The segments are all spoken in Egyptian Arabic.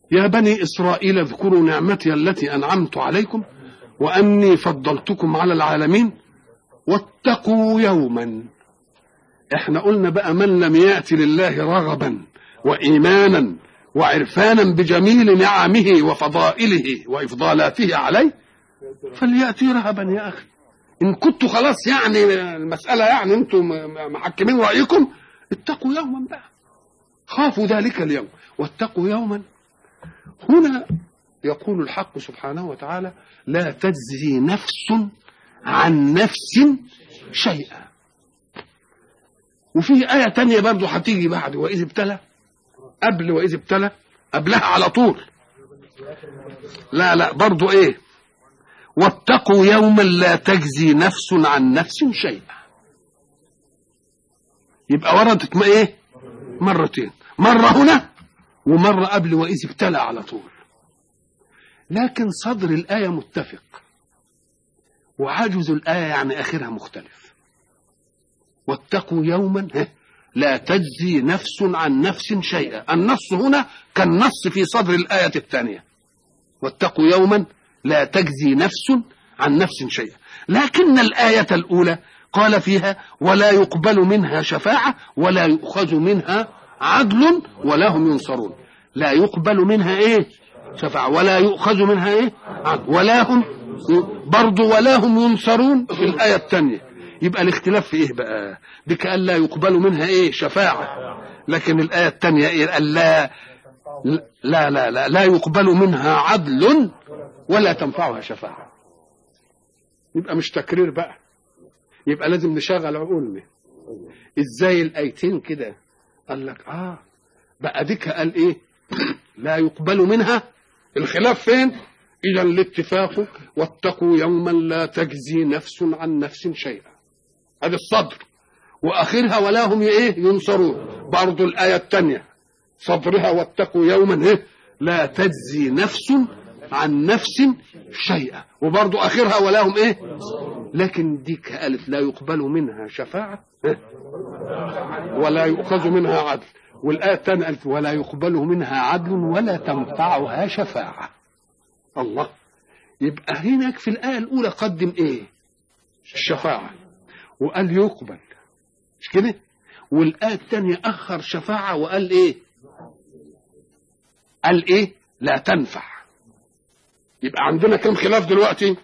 يا بني إسرائيل اذكروا نعمتي التي أنعمت عليكم وأني فضلتكم على العالمين واتقوا يوما احنا قلنا بقى من لم يأتي لله رغبا وإيمانا وعرفانا بجميل نعمه وفضائله وإفضالاته عليه فليأتي رهبا يا أخي إن كنتوا خلاص يعني المسألة يعني أنتم محكمين رأيكم اتقوا يوما بقى خافوا ذلك اليوم واتقوا يوما هنا يقول الحق سبحانه وتعالى لا تجزي نفس عن نفس شيئا وفي آية تانية برضو هتيجي بعد وإذ ابتلى قبل وإذ ابتلى قبلها على طول لا لا برضو إيه واتقوا يوما لا تجزي نفس عن نفس شيئا يبقى وردت ما ايه مرتين مرة هنا ومرة قبل وإذ ابتلى على طول لكن صدر الآية متفق وعجز الآية يعني آخرها مختلف واتقوا يوما لا تجزي نفس عن نفس شيئا النص هنا كالنص في صدر الآية الثانية واتقوا يوما لا تجزي نفس عن نفس شيئا لكن الآية الأولى قال فيها ولا يقبل منها شفاعة ولا يؤخذ منها عدل ولا هم ينصرون لا يقبل منها ايه شفاعة ولا يؤخذ منها ايه عدل ولا هم برضو ولا هم ينصرون في الآية الثانية يبقى الاختلاف في ايه بقى بكأن لا يقبل منها ايه شفاعة لكن الآية الثانية ايه لا لا لا لا لا يقبل منها عدل ولا تنفعها شفاعة يبقى مش تكرير بقى يبقى لازم نشغل عقولنا ازاي الايتين كده قال لك اه بقى ديك قال ايه لا يقبل منها الخلاف فين اذا الاتفاق واتقوا يوما لا تجزي نفس عن نفس شيئا هذا الصدر واخرها ولا هم ايه ينصرون برضو الايه الثانيه صدرها واتقوا يوما ايه لا تجزي نفس عن نفس شيئا وبرضو اخرها ولا هم ايه لكن دي قالت لا يقبل منها شفاعة ولا يؤخذ منها عدل والآية الثانية قالت ولا يقبل منها عدل ولا تنفعها شفاعة الله يبقى هناك في الآية الأولى قدم إيه الشفاعة وقال يقبل مش كده والآية الثانية أخر شفاعة وقال إيه قال إيه لا تنفع يبقى عندنا كم خلاف دلوقتي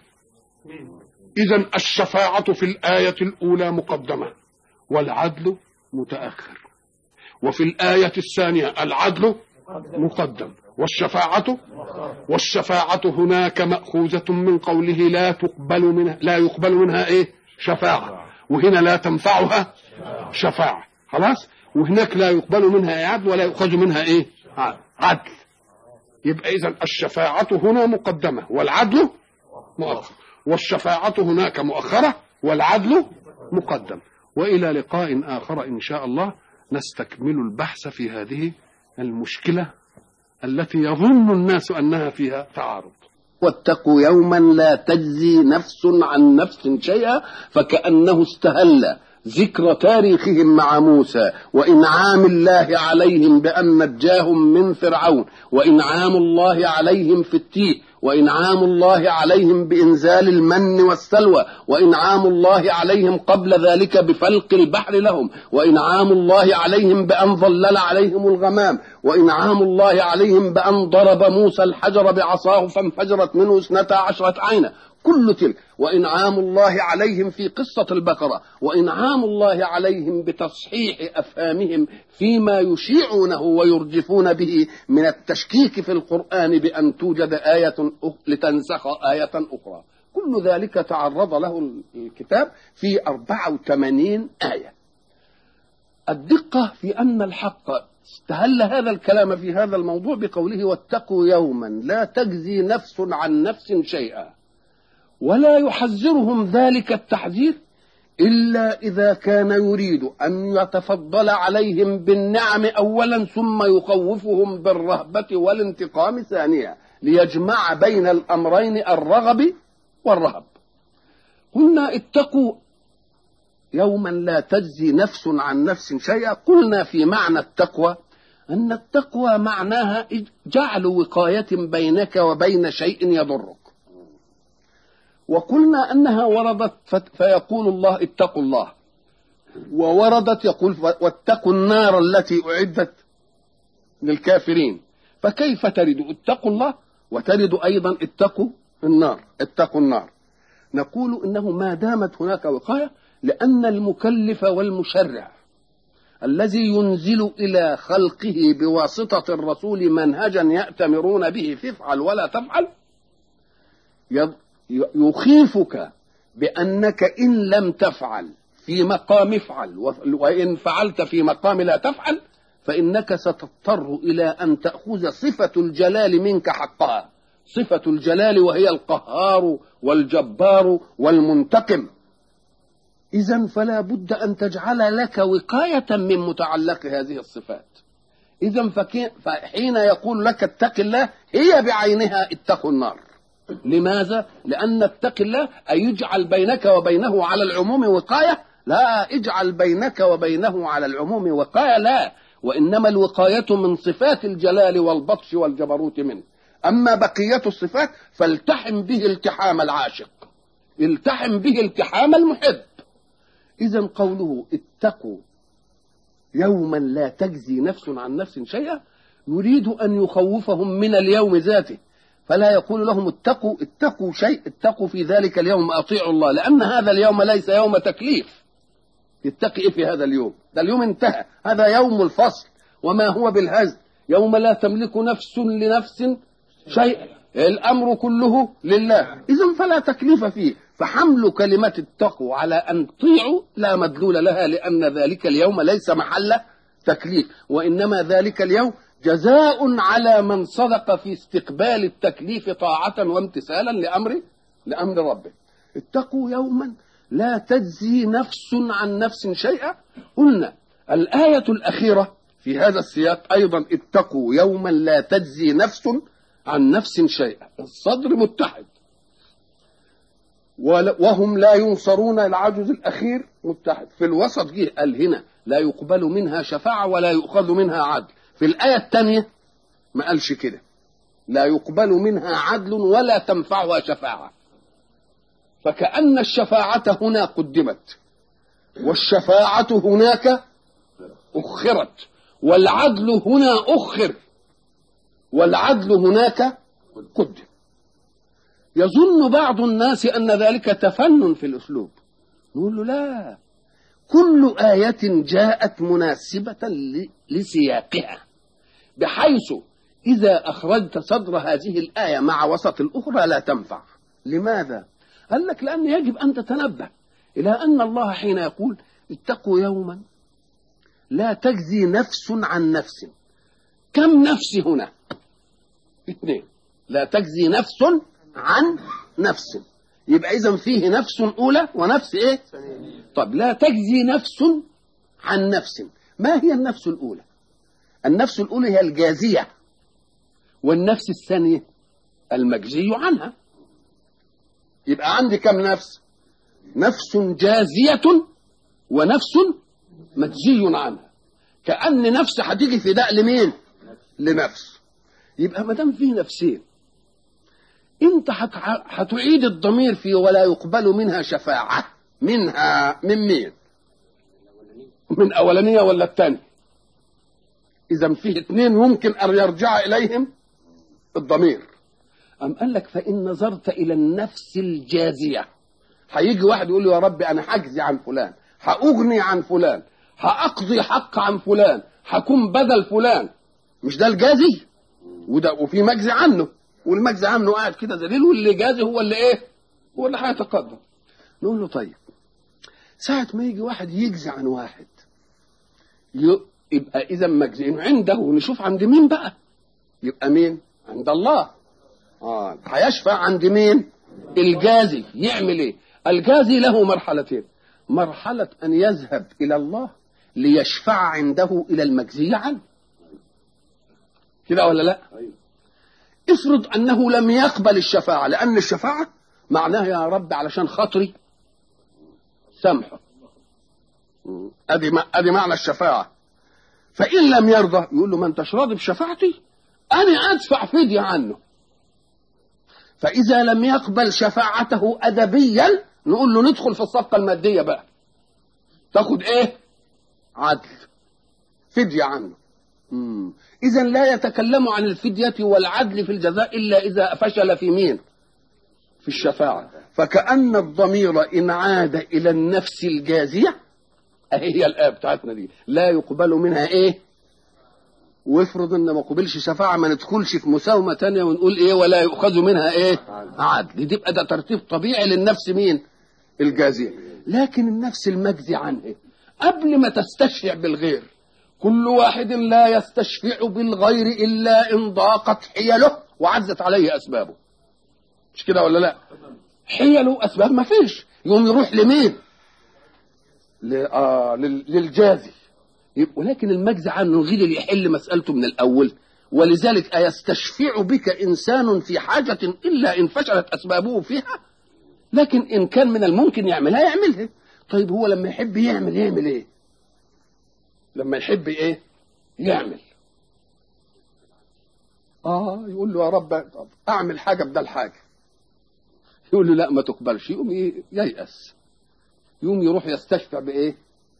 إذا الشفاعة في الآية الأولى مقدمة والعدل متأخر وفي الآية الثانية العدل مقدم والشفاعة والشفاعة هناك مأخوذة من قوله لا تقبل منها لا يقبل منها إيه شفاعة وهنا لا تنفعها شفاعة خلاص وهناك لا يقبل منها عدل ولا يؤخذ منها إيه عدل يبقى إذا الشفاعة هنا مقدمة والعدل مؤخر والشفاعة هناك مؤخرة والعدل مقدم وإلى لقاء آخر إن شاء الله نستكمل البحث في هذه المشكلة التي يظن الناس أنها فيها تعارض واتقوا يوما لا تجزي نفس عن نفس شيئا فكأنه استهل ذكر تاريخهم مع موسى وإنعام الله عليهم بأن نجاهم من فرعون وإنعام الله عليهم في التيه وإنعام الله عليهم بإنزال المن والسلوى وإنعام الله عليهم قبل ذلك بفلق البحر لهم وإنعام الله عليهم بأن ظلل عليهم الغمام وإنعام الله عليهم بأن ضرب موسى الحجر بعصاه فانفجرت منه اثنتا عشرة عينا كل تلك وإنعام الله عليهم في قصة البقرة وإنعام الله عليهم بتصحيح أفهامهم فيما يشيعونه ويرجفون به من التشكيك في القرآن بأن توجد آية لتنسخ آية أخرى كل ذلك تعرض له الكتاب في 84 آية الدقة في أن الحق استهل هذا الكلام في هذا الموضوع بقوله واتقوا يوما لا تجزي نفس عن نفس شيئا ولا يحذرهم ذلك التحذير إلا إذا كان يريد أن يتفضل عليهم بالنعم أولا ثم يخوفهم بالرهبة والانتقام ثانيا ليجمع بين الأمرين الرغب والرهب قلنا اتقوا يوما لا تجزي نفس عن نفس شيئا قلنا في معنى التقوى أن التقوى معناها جعل وقاية بينك وبين شيء يضرك وقلنا أنها وردت فيقول الله اتقوا الله ووردت يقول واتقوا النار التي أعدت للكافرين فكيف ترد اتقوا الله وترد أيضا اتقوا النار اتقوا النار نقول إنه ما دامت هناك وقاية لأن المكلف والمشرع الذي ينزل إلى خلقه بواسطة الرسول منهجا يأتمرون به فافعل ولا تفعل يخيفك بأنك إن لم تفعل في مقام افعل وإن فعلت في مقام لا تفعل فإنك ستضطر إلى أن تأخذ صفة الجلال منك حقها صفة الجلال وهي القهار والجبار والمنتقم إذا فلا بد أن تجعل لك وقاية من متعلق هذه الصفات إذا فحين يقول لك اتق الله هي بعينها اتقوا النار لماذا؟ لأن اتق الله أي يجعل بينك وبينه على العموم وقاية لا اجعل بينك وبينه على العموم وقاية لا وإنما الوقاية من صفات الجلال والبطش والجبروت منه أما بقية الصفات فالتحم به التحام العاشق التحم به التحام المحب إذا قوله اتقوا يوما لا تجزي نفس عن نفس شيئا يريد أن يخوفهم من اليوم ذاته فلا يقول لهم اتقوا اتقوا شيء اتقوا في ذلك اليوم أطيعوا الله لأن هذا اليوم ليس يوم تكليف يتقي إيه في هذا اليوم ده اليوم انتهى هذا يوم الفصل وما هو بالهزل يوم لا تملك نفس لنفس شيء الأمر كله لله إذا فلا تكليف فيه فحمل كلمة التقوى على أن تطيعوا لا مدلول لها لأن ذلك اليوم ليس محل تكليف وإنما ذلك اليوم جزاء على من صدق في استقبال التكليف طاعة وامتثالا لأمر لأمر ربه اتقوا يوما لا تجزي نفس عن نفس شيئا قلنا الآية الأخيرة في هذا السياق أيضا اتقوا يوما لا تجزي نفس عن نفس شيئا الصدر متحد وهم لا ينصرون العجز الأخير متحد في الوسط جه قال هنا لا يقبل منها شفاعة ولا يؤخذ منها عدل في الآية الثانية ما قالش كده لا يقبل منها عدل ولا تنفعها شفاعة فكأن الشفاعة هنا قدمت والشفاعة هناك أخرت والعدل هنا أخر والعدل هناك قدم يظن بعض الناس أن ذلك تفنن في الأسلوب نقول له لا كل آية جاءت مناسبة لسياقها بحيث إذا أخرجت صدر هذه الآية مع وسط الأخرى لا تنفع لماذا؟ قال لك لأن يجب أن تتنبه إلى أن الله حين يقول اتقوا يوما لا تجزي نفس عن نفس كم نفس هنا اثنين لا تجزي نفس عن نفس يبقى إذا فيه نفس أولى ونفس إيه طب لا تجزي نفس عن نفس ما هي النفس الأولى النفس الأولى هي الجازية والنفس الثانية المجزي عنها يبقى عندي كم نفس نفس جازية ونفس مجزي عنها كأن نفس هتيجي فداء لمين لنفس يبقى ما دام فيه نفسين انت هتعيد الضمير في ولا يقبل منها شفاعة منها من مين من أولانية ولا الثانية إذا فيه اثنين يمكن أن يرجع إليهم الضمير أم قال لك فإن نظرت إلى النفس الجازية هيجي واحد يقول له يا رب أنا هجزي عن فلان هأغني عن فلان هأقضي حق عن فلان هكون بدل فلان مش ده الجازي وده وفي مجزي عنه والمجزي عنه قاعد كده ذليل واللي جازي هو اللي ايه هو اللي هيتقدم نقول له طيب ساعة ما يجي واحد يجزي عن واحد يبقى إذا مجزي عنده ونشوف عند مين بقى يبقى مين عند الله اه هيشفع عند مين الجازي يعمل ايه الجازي له مرحلتين مرحلة أن يذهب إلى الله ليشفع عنده إلى المجزي عنه كده ولا لا افرض أنه لم يقبل الشفاعة لأن الشفاعة معناها يا رب علشان خاطري سامحه ادي ادي معنى الشفاعه فان لم يرضى يقول له ما انتش راضي بشفاعتي انا ادفع فديه عنه فاذا لم يقبل شفاعته ادبيا نقول له ندخل في الصفقه الماديه بقى تاخد ايه عدل فديه عنه اذا لا يتكلم عن الفديه والعدل في الجزاء الا اذا فشل في مين في الشفاعه فكان الضمير ان عاد الى النفس الجازيه اهي هي الايه بتاعتنا دي لا يقبل منها ايه وافرض ان ما قبلش شفاعه ما ندخلش في مساومه تانية ونقول ايه ولا يؤخذ منها ايه عدل دي يبقى ده ترتيب طبيعي للنفس مين الجازيه لكن النفس المجزي عنه قبل ما تستشفع بالغير كل واحد لا يستشفع بالغير الا ان ضاقت حيله وعزت عليه اسبابه مش كده ولا لا حيله اسباب ما فيش يقوم يروح لمين ل... آه لل... للجازي ولكن المجزي عنه غير اللي يحل مسألته من الأول ولذلك أيستشفع بك إنسان في حاجة إلا إن فشلت أسبابه فيها لكن إن كان من الممكن يعملها يعملها طيب هو لما يحب يعمل يعمل إيه لما يحب إيه يعمل آه يقول له يا رب طب أعمل حاجة بدل حاجة يقول له لا ما تقبلش يقوم ييأس يقوم يروح يستشفع بإيه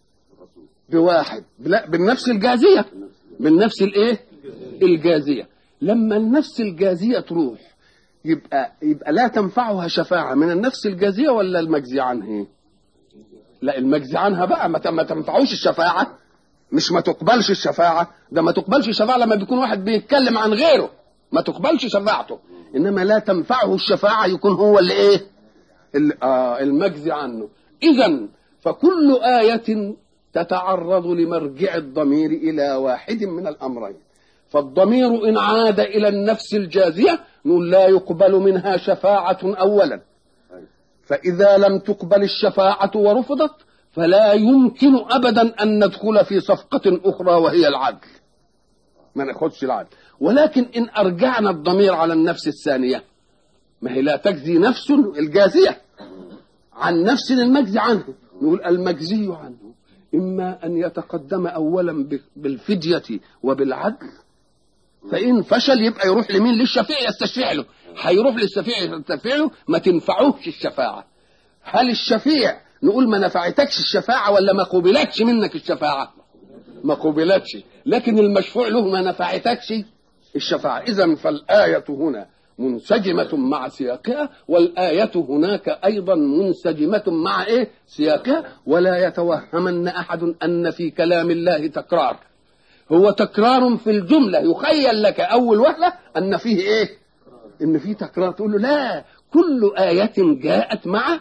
بواحد لا بالنفس الجازية بالنفس الايه الجازية لما النفس الجازية تروح يبقى يبقى لا تنفعها شفاعة من النفس الجازية ولا المجزي عنها لا المجزي عنها بقى ما تنفعوش الشفاعة مش ما تقبلش الشفاعة ده ما تقبلش الشفاعة لما بيكون واحد بيتكلم عن غيره ما تقبلش شفاعته انما لا تنفعه الشفاعة يكون هو اللي ايه آه المجزي عنه اذا فكل آية تتعرض لمرجع الضمير إلى واحد من الأمرين فالضمير إن عاد إلى النفس الجازية نقول لا يقبل منها شفاعة أولا فإذا لم تقبل الشفاعة ورفضت فلا يمكن أبدا أن ندخل في صفقة أخرى وهي العدل ما ناخدش العدل ولكن إن أرجعنا الضمير على النفس الثانية ما هي لا تجزي نفس الجازية عن نفس المجزي عنه نقول المجزي عنه إما أن يتقدم أولا بالفدية وبالعدل فإن فشل يبقى يروح لمين للشفيع يستشفع له هيروح للشفيع يستشفع له ما تنفعوش الشفاعة هل الشفيع نقول ما نفعتكش الشفاعة ولا ما قبلتش منك الشفاعة ما قبلتش لكن المشفوع له ما نفعتكش الشفاعة إذا فالآية هنا منسجمة مع سياقها والآية هناك أيضا منسجمة مع إيه سياقها ولا يتوهمن أحد أن في كلام الله تكرار هو تكرار في الجملة يخيل لك أول وهلة أن فيه إيه إن فيه تكرار تقول له لا كل آية جاءت مع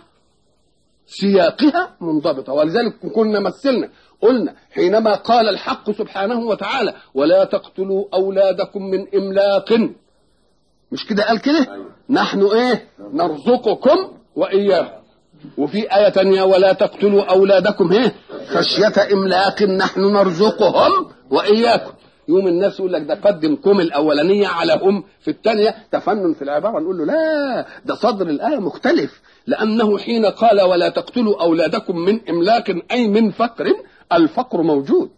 سياقها منضبطة ولذلك كنا مثلنا قلنا حينما قال الحق سبحانه وتعالى ولا تقتلوا أولادكم من إملاق مش كده قال كده نحن ايه نرزقكم واياهم وفي آية تانية ولا تقتلوا أولادكم ايه خشية إملاق نحن نرزقهم وإياكم يوم الناس يقول لك ده قدم كم الأولانية على هم في الثانية تفنن في العبارة نقول له لا ده صدر الآية مختلف لأنه حين قال ولا تقتلوا أولادكم من إملاق أي من فقر الفقر موجود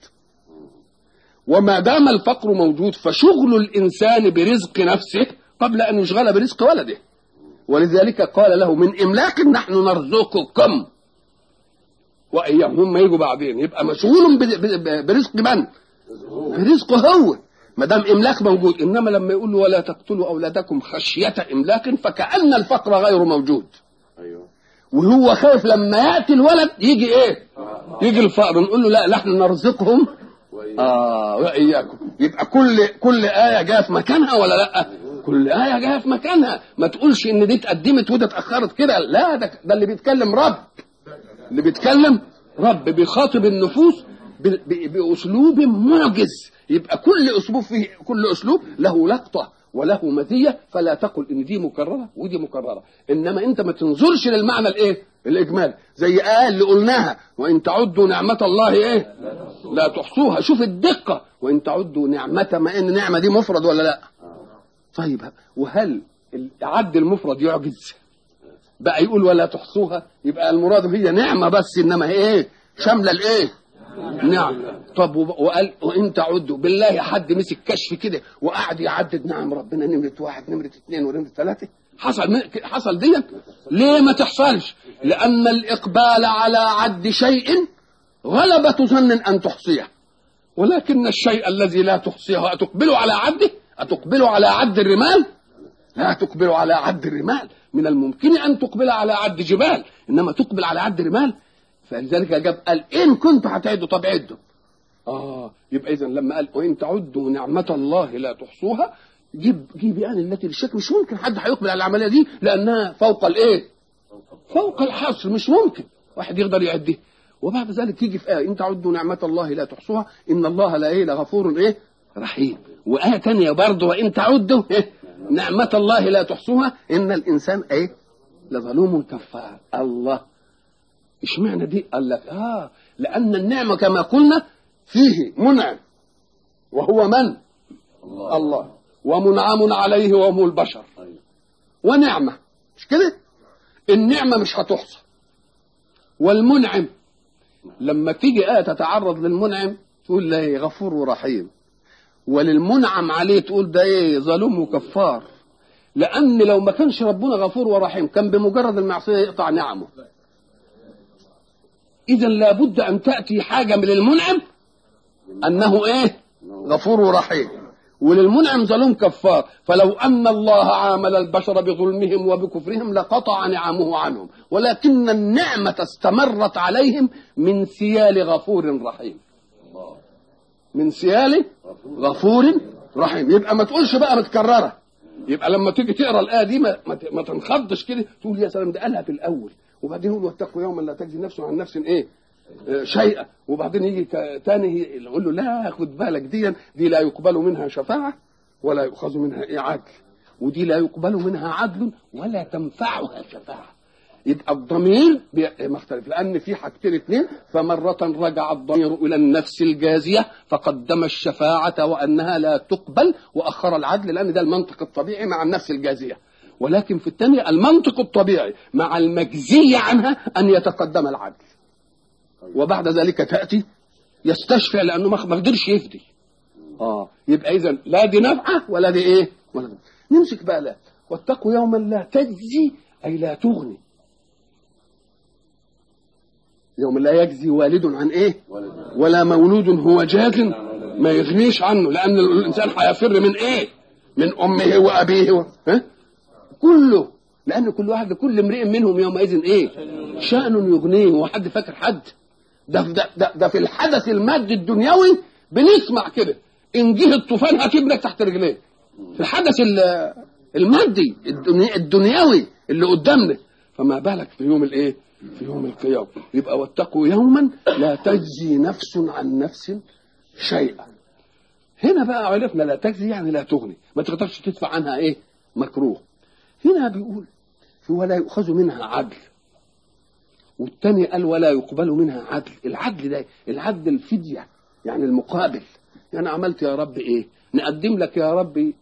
وما دام الفقر موجود فشغل الإنسان برزق نفسه قبل أن يشغل برزق ولده ولذلك قال له من إملاق نحن نرزقكم وإياهم هم يجوا بعدين يبقى مشغول برزق من؟ برزقه هو ما دام إملاق موجود إنما لما يقول له ولا تقتلوا أولادكم خشية إملاق فكأن الفقر غير موجود ايوه وهو خايف لما يأتي الولد يجي إيه؟ يجي الفقر نقول له لا نحن نرزقهم آه وإياكم يبقى كل كل آية جاية في مكانها ولا لأ؟ كل آية جاية في مكانها ما تقولش إن دي اتقدمت وده اتأخرت كده لا ده, ده اللي بيتكلم رب اللي بيتكلم رب بيخاطب النفوس ب- ب- بأسلوب معجز يبقى كل أسلوب فيه كل أسلوب له لقطة وله مزية فلا تقل إن دي مكررة ودي مكررة إنما أنت ما تنظرش للمعنى الإيه؟ الإجمالي زي آية اللي قلناها وإن تعدوا نعمة الله إيه؟ لا تحصوها شوف الدقة وإن تعدوا نعمة ما إن نعمة دي مفرد ولا لا؟ طيب وهل عد المفرد يعجز؟ بقى يقول ولا تحصوها يبقى المراد هي نعمة بس إنما هي إيه؟ شاملة الإيه؟ نعم طب وب- وقال وان تعدوا بالله حد مسك كشف كده وقعد يعدد نعم ربنا نمره واحد نمره اثنين ونمره ثلاثه حصل م- حصل ديت ليه ما تحصلش لان الاقبال على عد شيء غلبة ظن ان تحصيه ولكن الشيء الذي لا تحصيه أتقبل على عده أتقبل على عد الرمال لا تقبل على عد الرمال من الممكن أن تقبل على عد جبال إنما تقبل على عد الرمال فلذلك جاب قال إن كنت هتعدوا طب عدوا آه يبقى إذا لما قال وإن تعدوا نعمة الله لا تحصوها جيب جيب يعني التي للشك مش ممكن حد هيقبل على العملية دي لأنها فوق الإيه؟ فوق الحصر مش ممكن واحد يقدر يعديه وبعد ذلك يجي في آية إن تعدوا نعمة الله لا تحصوها إن الله لا إيه لغفور إيه رحيم وآية تانية برضه وإن تعدوا إيه نعمة الله لا تحصوها إن الإنسان إيه لظلوم كفار الله اشمعنى دي قال لك آه لأن النعمة كما قلنا فيه منعم وهو من الله, الله. ومنعم عليه وهم البشر ونعمة مش كده النعمة مش هتحصى والمنعم لما تيجي آية تتعرض للمنعم تقول لا إيه غفور ورحيم وللمنعم عليه تقول ده ايه ظلوم وكفار لأن لو ما كانش ربنا غفور ورحيم كان بمجرد المعصية يقطع نعمه إذا لابد أن تأتي حاجة من المنعم أنه إيه غفور ورحيم وللمنعم ظلوم كفار فلو أن الله عامل البشر بظلمهم وبكفرهم لقطع نعمه عنهم ولكن النعمة استمرت عليهم من سيال غفور رحيم من سيال غفور رحيم يبقى ما تقولش بقى متكررة يبقى لما تيجي تقرا الآية دي ما, ما ت- ما تنخضش كده تقول يا سلام ده قالها في الأول وبعدين يقول واتقوا يوما لا تجزي نفس عن نفس ايه آه، شيئا وبعدين يجي ك- تاني يقول له لا خد بالك دي دي لا يقبل منها شفاعة ولا يؤخذ منها إيه عدل ودي لا يقبل منها عدل ولا تنفعها شفاعة يبقى الضمير بي- مختلف لأن في حاجتين اتنين فمرة رجع الضمير إلى النفس الجازية فقدم الشفاعة وأنها لا تقبل وأخر العدل لأن ده المنطق الطبيعي مع النفس الجازية ولكن في الثانية المنطق الطبيعي مع المجزية عنها أن يتقدم العدل وبعد ذلك تأتي يستشفع لأنه ما ما قدرش يفدي اه يبقى إذا لا دي نفعة ولا دي إيه ولا دي. نمسك بقى لا واتقوا يوما لا تجزي أي لا تغني يوم لا يجزي والد عن ايه ولا مولود هو جاز ما يغنيش عنه لان الانسان هيفر من ايه من امه وابيه و... ها؟ كله لان كل واحد كل امرئ منهم يومئذ ايه شان يغنيه وحد فاكر حد ده ده, ده, ده في الحدث المادي الدنيوي بنسمع كده ان جه الطوفان هتبلك تحت رجليه في الحدث ال- المادي الدني- الدنيوي اللي قدامنا فما بالك في يوم الايه في يوم القيامه يبقى واتقوا يوما لا تجزي نفس عن نفس شيئا هنا بقى عرفنا لا تجزي يعني لا تغني ما تقدرش تدفع عنها ايه مكروه هنا بيقول في ولا يؤخذ منها عدل والتاني قال ولا يقبل منها عدل العدل ده العدل الفدية يعني المقابل يعني عملت يا رب ايه نقدم لك يا رب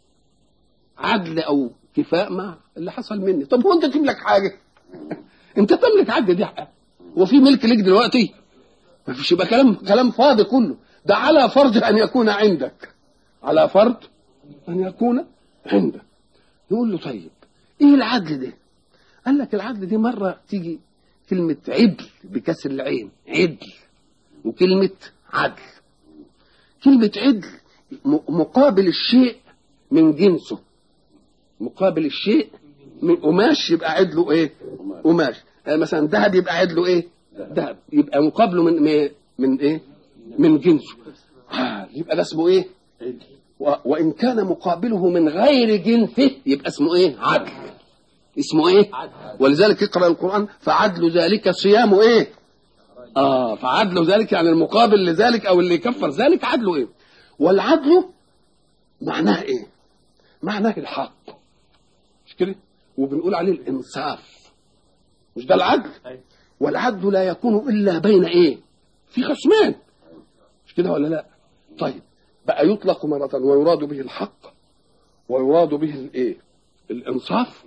عدل او كفاء مع اللي حصل مني طب هو انت تملك حاجه انت تملك عدل دي حق. وفي ملك ليك دلوقتي ما فيش يبقى كلام كلام فاضي كله ده على فرض ان يكون عندك على فرض ان يكون عندك يقول له طيب ايه العدل ده قال لك العدل دي مره تيجي كلمه عدل بكسر العين عدل وكلمه عدل كلمه عدل م- مقابل الشيء من جنسه مقابل الشيء من قماش يبقى عدله ايه قماش آه مثلا ذهب يبقى عدله ايه ذهب يبقى مقابله من من, من ايه من جنسه آه يبقى ده اسمه ايه و- وان كان مقابله من غير جنسه يبقى اسمه ايه عدل اسمه ايه ولذلك اقرا القران فعدل ذلك صيام ايه اه فعدل ذلك يعني المقابل لذلك او اللي يكفر ذلك عدله ايه والعدل معناه ايه معناه الحق مش كده وبنقول عليه الانصاف مش ده العدل والعدل لا يكون الا بين ايه في خصمين مش كده ولا لا طيب بقى يطلق مرة ويراد به الحق ويراد به الايه الانصاف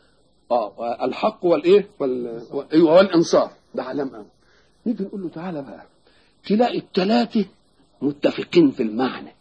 اه الحق والايه وال... ايوه والانصاف ده علام امر نيجي نقول له تعالى بقى تلاقي الثلاثة متفقين في المعنى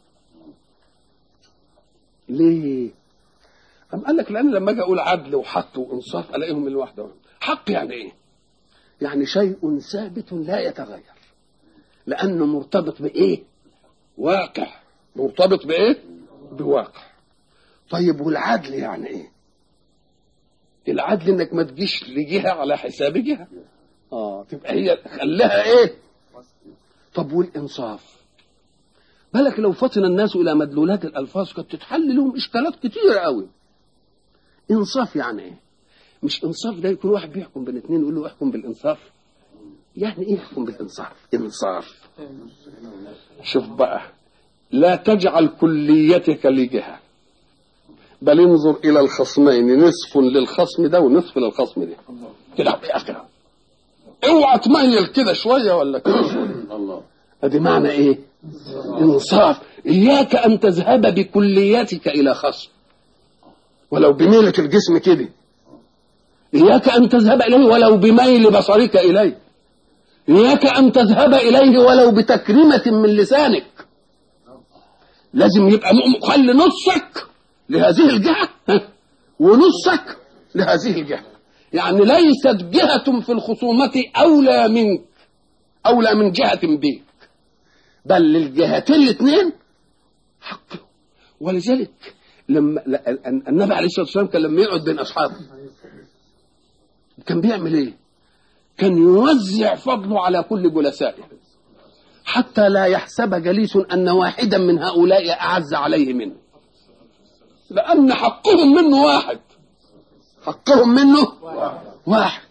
ليه؟ أم قال لك لأن لما أجي أقول عدل وحق وإنصاف ألاقيهم من واحدة حق يعني إيه؟ يعني شيء ثابت لا يتغير لأنه مرتبط بإيه؟ واقع مرتبط بإيه؟ بواقع طيب والعدل يعني إيه؟ العدل إنك ما تجيش لجهة على حساب جهة اه تبقى هي خليها ايه طب والانصاف بالك لو فطن الناس الى مدلولات الالفاظ كانت تتحل لهم اشكالات كتيره قوي انصاف يعني ايه مش انصاف ده يكون واحد بيحكم بين اتنين يقول له احكم بالانصاف يعني ايه يحكم بالانصاف انصاف شوف بقى لا تجعل كليتك لجهه بل انظر الى الخصمين نصف للخصم ده ونصف للخصم ده كده كده اوعى تميل كده شويه ولا كده شويه الله ادي معنى ايه انصاف اياك ان تذهب بكلياتك الى خصم ولو بميلة الجسم كده اياك ان تذهب اليه ولو بميل بصرك اليه اياك ان تذهب اليه ولو بتكريمه من لسانك لازم يبقى مؤمن خلي نصك لهذه الجهه ونصك لهذه الجهه يعني ليست جهة في الخصومة أولى منك أولى من جهة بك بل للجهتين الاثنين حق ولذلك لما النبي عليه الصلاة والسلام كان لما يقعد بين أصحابه كان بيعمل إيه؟ كان يوزع فضله على كل جلسائه حتى لا يحسب جليس أن واحدا من هؤلاء أعز عليه منه لأن حقهم منه واحد حقهم منه واحد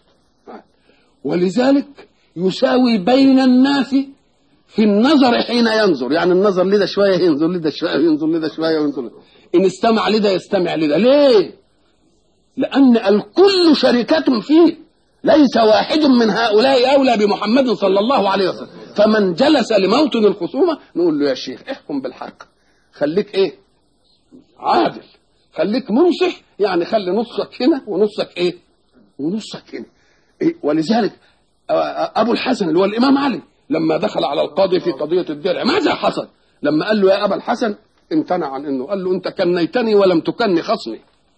ولذلك يساوي بين الناس في النظر حين ينظر يعني النظر لده شويه ينظر لده شويه ينظر لده شويه وينظر لده. ان استمع لده يستمع لده ليه لان الكل شركة فيه ليس واحد من هؤلاء اولى بمحمد صلى الله عليه وسلم فمن جلس لموطن الخصومه نقول له يا شيخ احكم بالحق خليك ايه عادل خليك منصف يعني خلي نصك هنا ونصك ايه ونصك هنا إيه؟ ولذلك ابو الحسن اللي هو الامام علي لما دخل على القاضي في قضيه الدرع ماذا حصل لما قال له يا ابا الحسن امتنع عن انه قال له انت كنيتني ولم تكني خصمي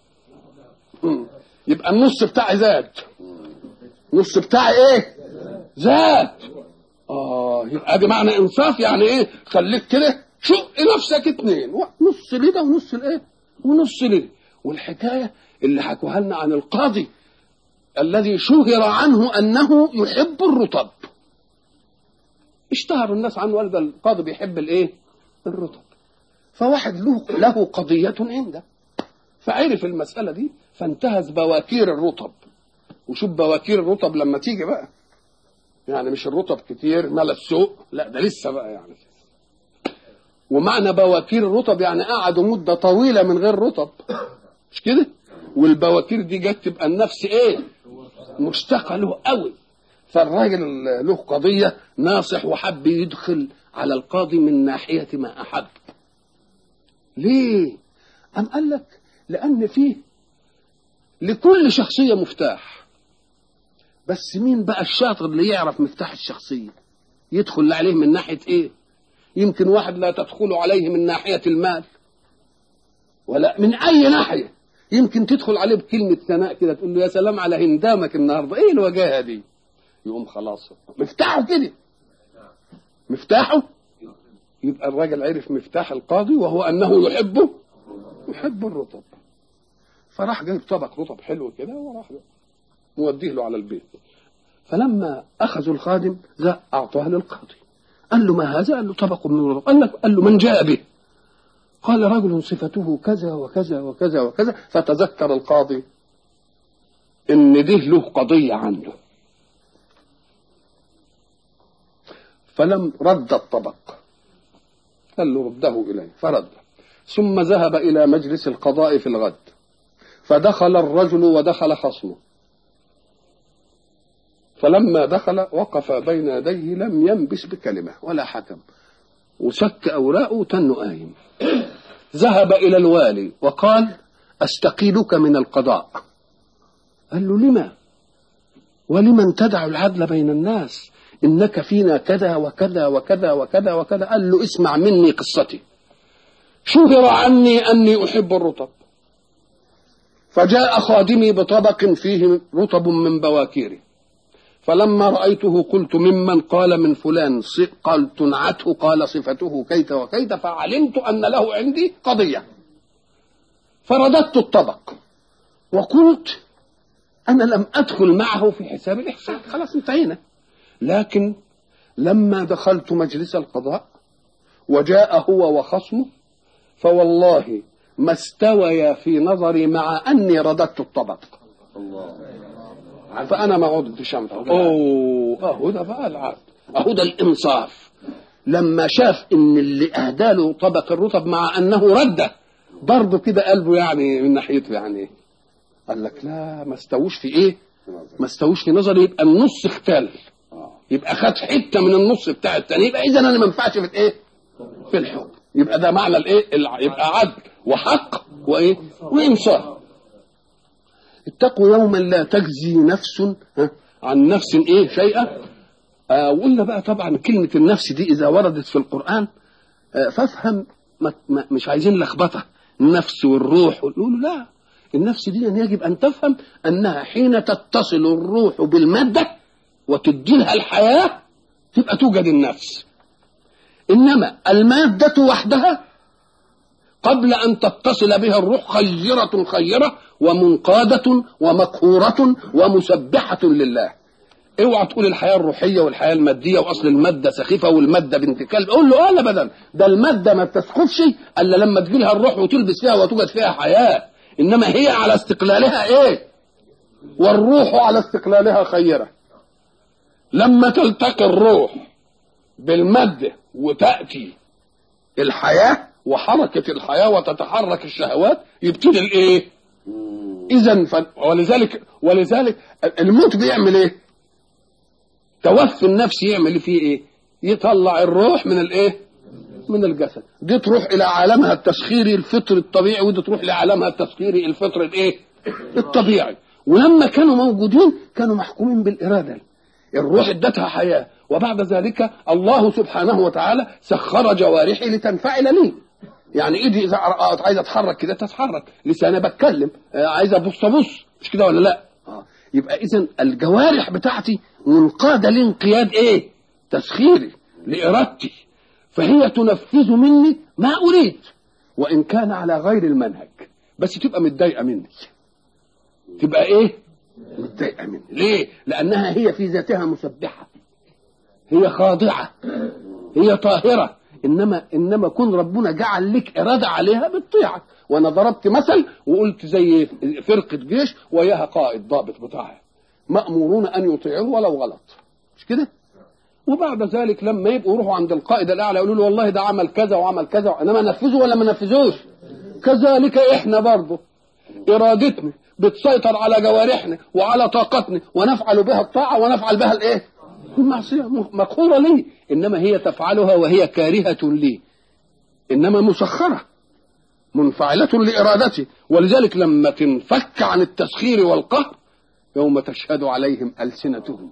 يبقى النص بتاعي زاد النص بتاعي ايه زاد اه يبقى دي معنى انصاف يعني ايه خليك كده شوف نفسك اتنين نص لده ونص الايه ونص لده والحكايه اللي حكوها لنا عن القاضي الذي شهر عنه انه يحب الرطب اشتهر الناس عنه قال ده القاضي بيحب الايه الرطب فواحد له له قضية عنده فعرف المسألة دي فانتهز بواكير الرطب وشوف بواكير الرطب لما تيجي بقى يعني مش الرطب كتير مال السوق لا ده لسه بقى يعني ومعنى بواكير الرطب يعني قعدوا مدة طويلة من غير رطب مش كده والبواكير دي جت تبقى النفس ايه مشتاقة له قوي فالراجل له قضية ناصح وحب يدخل على القاضي من ناحية ما أحب ليه أم قال لك لأن فيه لكل شخصية مفتاح بس مين بقى الشاطر اللي يعرف مفتاح الشخصية يدخل عليه من ناحية ايه يمكن واحد لا تدخل عليه من ناحية المال ولا من أي ناحية يمكن تدخل عليه بكلمة ثناء كده تقول له يا سلام على هندامك النهاردة ايه الوجاهة دي يقوم خلاص مفتاحه كده مفتاحه يبقى الراجل عرف مفتاح القاضي وهو انه يحبه يحب الرطب فراح جايب طبق رطب حلو كده وراح موديه له على البيت فلما اخذوا الخادم ذا اعطاه للقاضي قال له ما هذا؟ قال له طبق من الرطب قال, قال له من جاء به؟ قال رجل صفته كذا وكذا وكذا وكذا فتذكر القاضي ان ده له قضيه عنده فلم رد الطبق قال له رده إليه فرد ثم ذهب إلى مجلس القضاء في الغد فدخل الرجل ودخل خصمه فلما دخل وقف بين يديه لم ينبس بكلمة ولا حكم وسك أوراقه تن قايم ذهب إلى الوالي وقال أستقيلك من القضاء قال له لما ولمن تدع العدل بين الناس انك فينا كذا وكذا وكذا وكذا وكذا قال له اسمع مني قصتي شهر عني اني احب الرطب فجاء خادمي بطبق فيه رطب من بواكيري فلما رأيته قلت ممن قال من فلان قال تنعته قال صفته كيت وكيت فعلمت أن له عندي قضية فرددت الطبق وقلت أنا لم أدخل معه في حساب الإحسان خلاص انتهينا لكن لما دخلت مجلس القضاء وجاء هو وخصمه فوالله ما استويا في نظري مع أني رددت الطبق الله فأنا ما عدتش أنفع أوه أهو ده بقى العدل أهو ده الإنصاف لما شاف إن اللي أهدى له طبق الرطب مع أنه رده برضه كده قلبه يعني من ناحيته يعني قال لك لا ما استووش في إيه؟ ما استووش في نظري يبقى النص اختل يبقى خد حته من النص بتاع الثاني يبقى اذا انا ما ينفعش في الايه؟ في الحكم يبقى ده معنى الايه؟ يبقى عدل وحق وايه؟ وانصاف اتقوا يوما لا تجزي نفس عن نفس ايه شيئا آه وقلنا بقى طبعا كلمة النفس دي إذا وردت في القرآن آه فافهم ما ما مش عايزين لخبطة النفس والروح نقول لا النفس دي يجب أن تفهم أنها حين تتصل الروح بالمادة وتدي لها الحياة تبقى توجد النفس إنما المادة وحدها قبل أن تتصل بها الروح خيرة خيرة ومنقادة ومقهورة ومسبحة لله اوعى تقول الحياة الروحية والحياة المادية وأصل المادة سخيفة والمادة بنت كلب قول له اه أبدا ده المادة ما بتسخفش إلا لما تجيلها الروح وتلبس فيها وتوجد فيها حياة إنما هي على استقلالها إيه والروح على استقلالها خيرة لما تلتقي الروح بالمادة وتأتي الحياة وحركة الحياة وتتحرك الشهوات يبتدي الايه اذا ف... ولذلك ولذلك الموت بيعمل ايه توفي النفس يعمل فيه ايه يطلع الروح من الايه من الجسد دي تروح الى عالمها التسخيري الفطري الطبيعي ودي تروح لعالمها التسخيري الفطري الايه الطبيعي ولما كانوا موجودين كانوا محكومين بالاراده الروح ادتها حياه وبعد ذلك الله سبحانه وتعالى سخر جوارحي لتنفعل لي يعني ايدي اذا عايز اتحرك كده تتحرك لساني بتكلم عايز ابص ابص مش كده ولا لا آه. يبقى اذا الجوارح بتاعتي منقاده لانقياد ايه تسخيري لارادتي فهي تنفذ مني ما اريد وان كان على غير المنهج بس تبقى متضايقه مني تبقى ايه متضايقه مني ليه لانها هي في ذاتها مسبحه هي خاضعه هي طاهره انما انما كن ربنا جعل لك اراده عليها بتطيعك وانا ضربت مثل وقلت زي فرقه جيش وياها قائد ضابط بتاعها مامورون ان يطيعوه ولو غلط مش كده وبعد ذلك لما يبقوا يروحوا عند القائد الاعلى يقولوا له والله ده عمل كذا وعمل كذا انما نفذه ولا ما نفذوش كذلك احنا برضه ارادتنا بتسيطر على جوارحنا وعلى طاقتنا ونفعل بها الطاعه ونفعل بها الايه المعصيه مقهوره لي انما هي تفعلها وهي كارهه لي انما مسخره منفعله لارادتي ولذلك لما تنفك عن التسخير والقهر يوم تشهد عليهم السنتهم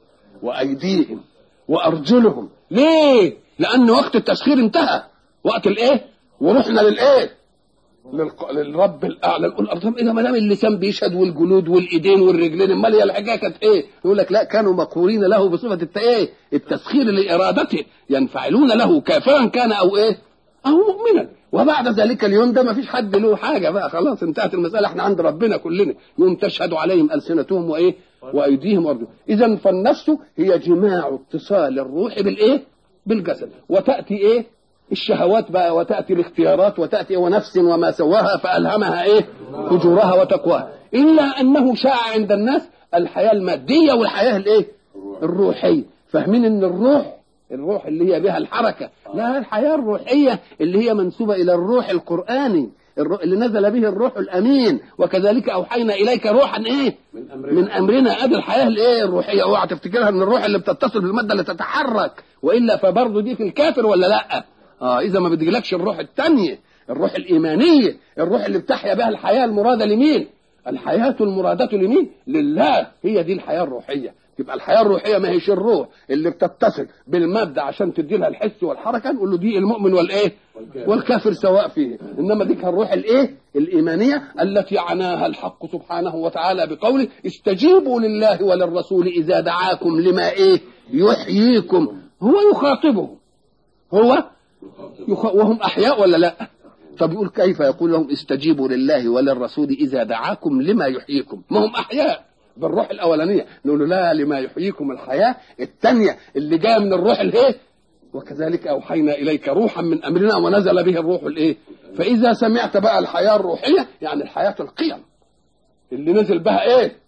وايديهم وارجلهم ليه لان وقت التسخير انتهى وقت الايه ورحنا للايه للق... للرب الاعلى نقول طب اذا ما دام اللسان بيشهد والجلود والايدين والرجلين امال هي الحكايه كانت ايه؟ يقول لك لا كانوا مقهورين له بصفه الت... ايه؟ التسخير لارادته ينفعلون له كافرا كان او ايه؟ او مؤمنا وبعد ذلك اليوم ده ما فيش حد له حاجه بقى خلاص انتهت المساله احنا عند ربنا كلنا يوم تشهد عليهم السنتهم وايه؟ وايديهم وارجلهم اذا فالنفس هي جماع اتصال الروح بالايه؟ بالجسد وتاتي ايه؟ الشهوات بقى وتأتي الاختيارات وتأتي ونفس وما سواها فألهمها إيه فجورها وتقواها إلا أنه شاع عند الناس الحياة المادية والحياة الإيه الروحية فاهمين أن الروح الروح اللي هي بها الحركة لا الحياة الروحية اللي هي منسوبة إلى الروح القرآني الروح اللي نزل به الروح الامين وكذلك اوحينا اليك روحا ايه من امرنا, من أمرنا ادي الحياه الايه الروحيه اوعى تفتكرها ان الروح اللي بتتصل بالماده اللي تتحرك والا فبرضه دي في الكافر ولا لا اه اذا ما بتجيلكش الروح الثانيه الروح الايمانيه الروح اللي بتحيا بها الحياه المراده لمين الحياه المراده لمين لله هي دي الحياه الروحيه يبقى الحياه الروحيه ما هيش الروح اللي بتتصل بالماده عشان تدي لها الحس والحركه نقول له دي المؤمن والايه والكافر سواء فيه انما ديك الروح الايه الايمانيه التي عناها الحق سبحانه وتعالى بقوله استجيبوا لله وللرسول اذا دعاكم لما ايه يحييكم هو يخاطبهم هو يخ... وهم احياء ولا لا طب يقول كيف يقول لهم استجيبوا لله وللرسول اذا دعاكم لما يحييكم ما هم احياء بالروح الاولانيه نقول له لا لما يحييكم الحياه الثانيه اللي جايه من الروح الايه وكذلك اوحينا اليك روحا من امرنا ونزل به الروح الايه فاذا سمعت بقى الحياه الروحيه يعني الحياه القيم اللي نزل بها ايه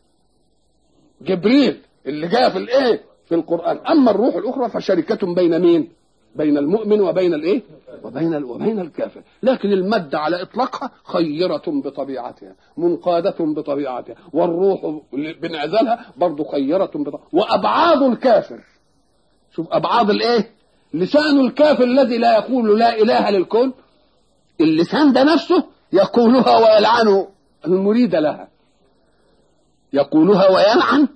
جبريل اللي جاء في الايه في القران اما الروح الاخرى فشركه بين مين بين المؤمن وبين الايه وبين ال... وبين الكافر لكن المادة على إطلاقها خيرة بطبيعتها منقادة بطبيعتها والروح بنعزلها برضه خيرة بطبيعتها وأبعاد الكافر شوف أبعاد الإيه لسان الكافر الذي لا يقول لا إله للكون اللسان ده نفسه يقولها ويلعن المريد لها يقولها ويلعن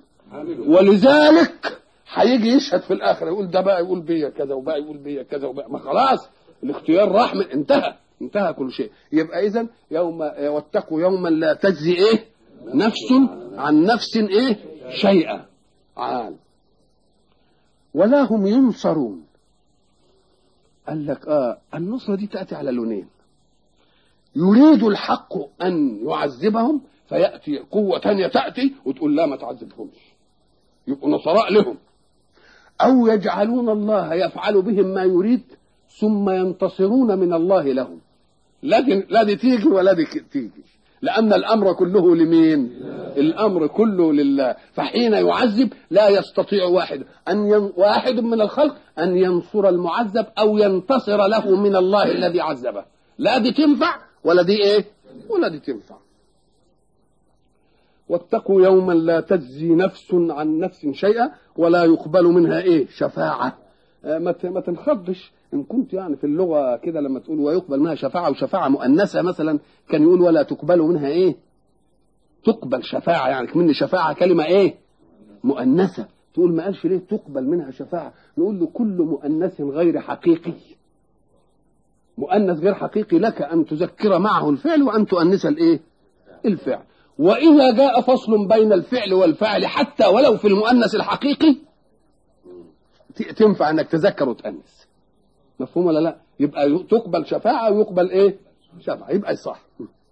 ولذلك هيجي يشهد في الاخره يقول ده بقى يقول بيا كذا وبقى يقول بيا كذا وبقى ما خلاص الاختيار راح من انتهى انتهى كل شيء يبقى اذا يوم واتقوا يوما لا تجزي ايه نفس عن نفس ايه شيئا عال ولا هم ينصرون قال لك اه النصرة دي تأتي على لونين يريد الحق أن يعذبهم فيأتي قوة تانية تأتي وتقول لا ما تعذبهمش يبقوا نصراء لهم أو يجعلون الله يفعل بهم ما يريد ثم ينتصرون من الله لهم لا دي, لا دي تيجي ولا دي تيجي لأن الأمر كله لمين الأمر كله لله فحين يعذب لا يستطيع واحد أن ين... واحد من الخلق أن ينصر المعذب أو ينتصر له من الله الذي عذبه لا دي تنفع ولا دي إيه ولا دي تنفع واتقوا يوما لا تجزي نفس عن نفس شيئا ولا يقبل منها ايه شفاعه ما ما تنخضش ان كنت يعني في اللغه كده لما تقول ويقبل منها شفاعه وشفاعه مؤنثه مثلا كان يقول ولا تقبل منها ايه تقبل شفاعه يعني من شفاعه كلمه ايه مؤنثه تقول ما قالش ليه تقبل منها شفاعه نقول له كل مؤنث غير حقيقي مؤنث غير حقيقي لك ان تذكر معه الفعل وان تؤنث الايه الفعل وإذا جاء فصل بين الفعل والفاعل حتى ولو في المؤنث الحقيقي تنفع انك تذكر وتأنس مفهوم ولا لا يبقى تقبل شفاعة ويقبل ايه شفاعة يبقى صح